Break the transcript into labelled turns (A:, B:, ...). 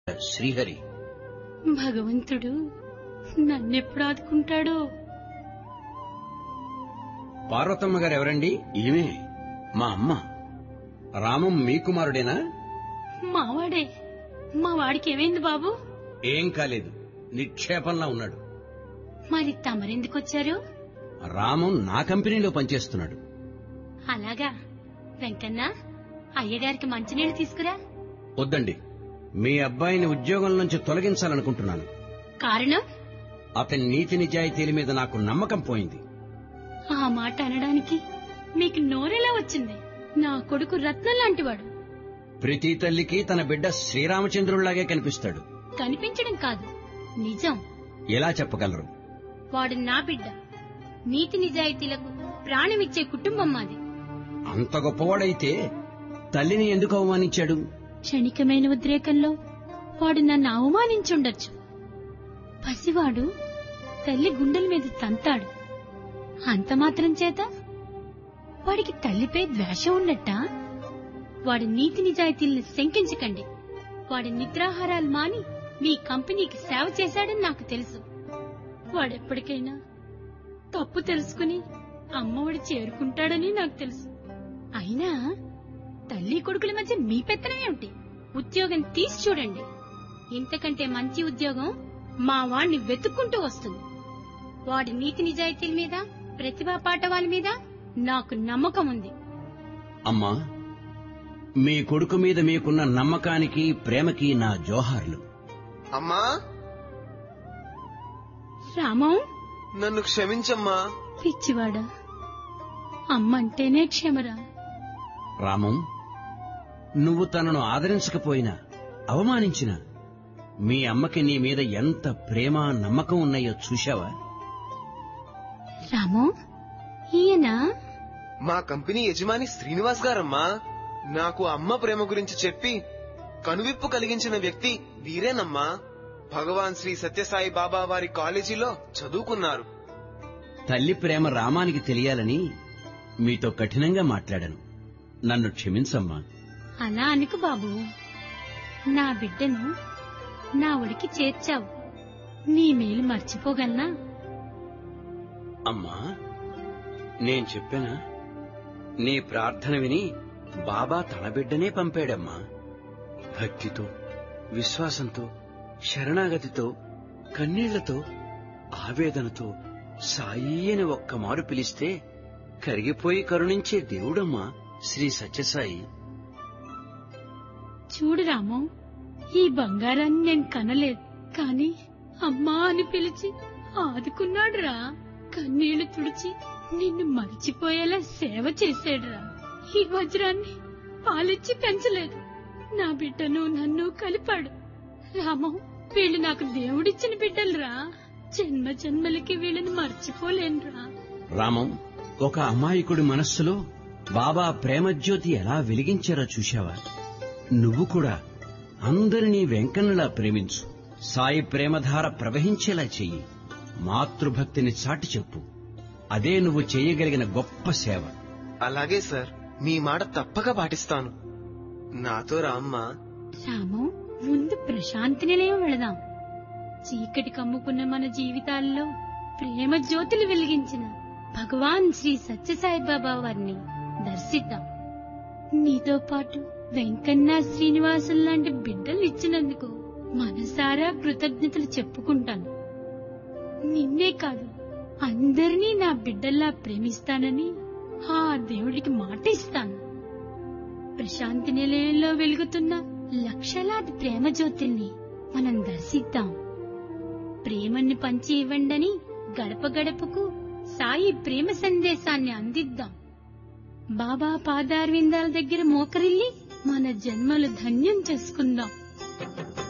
A: శ్రీహరి
B: భగవంతుడు నన్నెప్పుడు ఆదుకుంటాడో
A: పార్వతమ్మ గారు ఎవరండి ఈమె మా అమ్మ రామం మీ కుమారుడేనా
B: మావాడే మా వాడికి ఏమైంది బాబు
A: ఏం కాలేదు నిక్షేపంలా ఉన్నాడు
B: మరి తమరెందుకొచ్చారు
A: రామం నా కంపెనీలో పనిచేస్తున్నాడు
B: అలాగా వెంకన్న అయ్యగారికి మంచినీళ్ళు తీసుకురా
A: వద్దండి మీ అబ్బాయిని ఉద్యోగం నుంచి తొలగించాలనుకుంటున్నాను
B: కారణం
A: అతని నీతి నిజాయితీల మీద నాకు నమ్మకం పోయింది
B: ఆ మాట అనడానికి మీకు నోరెలా వచ్చింది నా కొడుకు రత్నం లాంటివాడు
A: ప్రతి తల్లికి తన బిడ్డ శ్రీరామచంద్రుళ్లాగే కనిపిస్తాడు
B: కనిపించడం కాదు నిజం
A: ఎలా చెప్పగలరు
B: వాడు నా బిడ్డ నీతి నిజాయితీలకు ప్రాణమిచ్చే కుటుంబం మాది
A: అంత గొప్పవాడైతే తల్లిని ఎందుకు అవమానించాడు
B: క్షణికమైన ఉద్రేకంలో వాడు నన్ను అవమానించుండొచ్చు పసివాడు తల్లి గుండెల మీద తంతాడు అంత మాత్రం చేత వాడికి తల్లిపై ద్వేషం ఉన్నట్ట వాడి నీతి నిజాయితీల్ని శంకించకండి వాడి నిద్రాహారాలు మాని మీ కంపెనీకి సేవ చేశాడని నాకు తెలుసు వాడెప్పటికైనా తప్పు తెలుసుకుని అమ్మఒడి చేరుకుంటాడని నాకు తెలుసు అయినా తల్లి కొడుకుల మధ్య మీ పెత్తనం ఏమిటి ఉద్యోగం తీసి చూడండి ఇంతకంటే మంచి ఉద్యోగం మా వాణ్ణి వెతుక్కుంటూ వస్తుంది వాడి నీతి నిజాయితీల మీద ప్రతిభా పాఠవాల మీద నాకు నమ్మకం ఉంది
A: అమ్మా మీ కొడుకు మీద మీకున్న నమ్మకానికి ప్రేమకి నా జోహార్లు
C: అమ్మా
B: రామం
C: నన్ను క్షమించమ్మా
B: పిచ్చివాడా అమ్మంటేనే క్షమరా
A: రామం నువ్వు తనను ఆదరించకపోయినా అవమానించినా మీ అమ్మకి నీ మీద ఎంత ప్రేమ నమ్మకం ఉన్నాయో చూశావా
B: రామం ఈయన
C: మా కంపెనీ యజమాని శ్రీనివాస్ గారమ్మా నాకు అమ్మ ప్రేమ గురించి చెప్పి కనువిప్పు కలిగించిన వ్యక్తి వీరేనమ్మా భగవాన్ శ్రీ సత్యసాయి బాబా వారి కాలేజీలో చదువుకున్నారు
A: తల్లి ప్రేమ రామానికి తెలియాలని మీతో కఠినంగా మాట్లాడాను నన్ను క్షమించమ్మా
B: అలా అనుకు బాబు నా బిడ్డను నా ఒడికి చేర్చావు నీ మేలు మర్చిపోగలనా
A: అమ్మా నేను చెప్పానా నీ ప్రార్థన విని బాబా తన బిడ్డనే పంపాడమ్మా భక్తితో విశ్వాసంతో శరణాగతితో కన్నీళ్లతో ఆవేదనతో సాయి అని ఒక్క మారు పిలిస్తే కరిగిపోయి కరుణించే దేవుడమ్మా శ్రీ సత్యసాయి
B: చూడు రాము ఈ బంగారాన్ని నేను కనలేదు కాని అమ్మా అని పిలిచి ఆదుకున్నాడురా కన్నీళ్లు తుడిచి నిన్ను మరిచిపోయేలా సేవ చేశాడురా ఈ వజ్రాన్ని పాలిచ్చి పెంచలేదు నా బిడ్డను నన్ను కలిపాడు రాము వీళ్ళు నాకు దేవుడిచ్చిన బిడ్డలురా జన్మ జన్మలకి వీళ్ళని మర్చిపోలేనురా
A: రామం ఒక అమాయకుడి మనస్సులో బాబా ప్రేమజ్యోతి ఎలా వెలిగించారో చూశావా నువ్వు కూడా అందరినీ వెంకన్నలా ప్రేమించు సాయి ప్రేమధార ప్రవహించేలా చెయ్యి మాతృభక్తిని చాటి చెప్పు అదే నువ్వు చేయగలిగిన గొప్ప సేవ
C: అలాగే సార్ మీ మాట తప్పక పాటిస్తాను నాతో రామ్మా
B: రాము ముందు ప్రశాంతి నిలయం వెళదాం చీకటి కమ్ముకున్న మన జీవితాల్లో ప్రేమ జ్యోతులు వెలిగించిన భగవాన్ శ్రీ సత్యసాయి బాబా వారిని దర్శిద్దాం నీతో పాటు వెంకన్న శ్రీనివాసులు లాంటి బిడ్డలు ఇచ్చినందుకు మనసారా కృతజ్ఞతలు చెప్పుకుంటాను నిన్నే కాదు అందరినీ నా బిడ్డల్లా ప్రేమిస్తానని ఆ దేవుడికి మాట ఇస్తాను ప్రశాంతి నిలయంలో వెలుగుతున్న లక్షలాది ప్రేమ జ్యోతుల్ని మనం దర్శిద్దాం ప్రేమని పంచి ఇవ్వండని గడప గడపకు సాయి ప్రేమ సందేశాన్ని అందిద్దాం బాబా పాదారవిందాల దగ్గర మోకరిల్లి మన జన్మలు ధన్యం చేసుకుందాం